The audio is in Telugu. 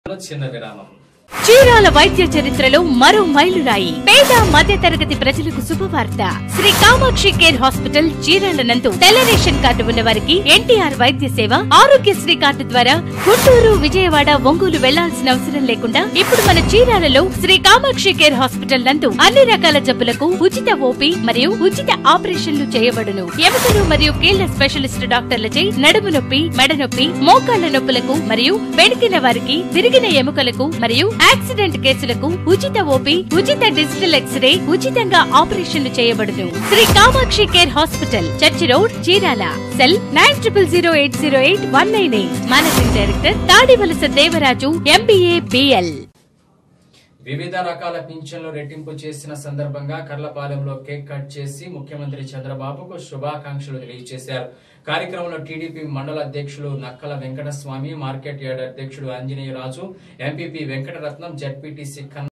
చిన్న విరామం చీరాల వైద్య చరిత్రలో మరో మైలురాయి పేద మధ్య తరగతి ప్రజలకు శుభవార్త శ్రీ కామాక్షి కేర్ హాస్పిటల్ చీరాల నందు తెల్ల రేషన్ కార్డు ఉన్న వారికి ఎన్టీఆర్ వైద్య సేవ ఆరోగ్యశ్రీ కార్డు ద్వారా గుంటూరు విజయవాడ ఒంగోలు వెళ్లాల్సిన అవసరం లేకుండా ఇప్పుడు మన చీరాలలో శ్రీ కామాక్షి కేర్ హాస్పిటల్ నందు అన్ని రకాల జబ్బులకు ఉచిత ఓపీ మరియు ఉచిత ఆపరేషన్లు చేయబడును ఎముకలు మరియు కీళ్ల స్పెషలిస్ట్ డాక్టర్లచే నడుము నొప్పి మెడ నొప్పి మోకాళ్ల నొప్పులకు మరియు వెణికిన వారికి విరిగిన ఎముకలకు మరియు యాక్సిడెంట్ కేసులకు ఉచిత ఓపీ ఉచిత డిజిటల్ ఎక్స్రే ఉచితంగా ఆపరేషన్లు చేయబడును Shri Kamakshi care hospital church road Chirala cell nine triple zero eight zero eight one nine eight managing director Tadivalasa Devaraju MBA BL వివిధ రకాల పింఛన్లు రెట్టింపు చేసిన సందర్భంగా కర్లపాలెంలో కేక్ కట్ చేసి ముఖ్యమంత్రి చంద్రబాబుకు శుభాకాంక్షలు తెలియజేశారు కార్యక్రమంలో టీడీపీ మండల అధ్యక్షులు నక్కల వెంకటస్వామి మార్కెట్ యార్డ్ అధ్యక్షుడు ఆంజనేయరాజు ఎంపీపీ వెంకటరత్నం జడ్పీటీసీ కన్నా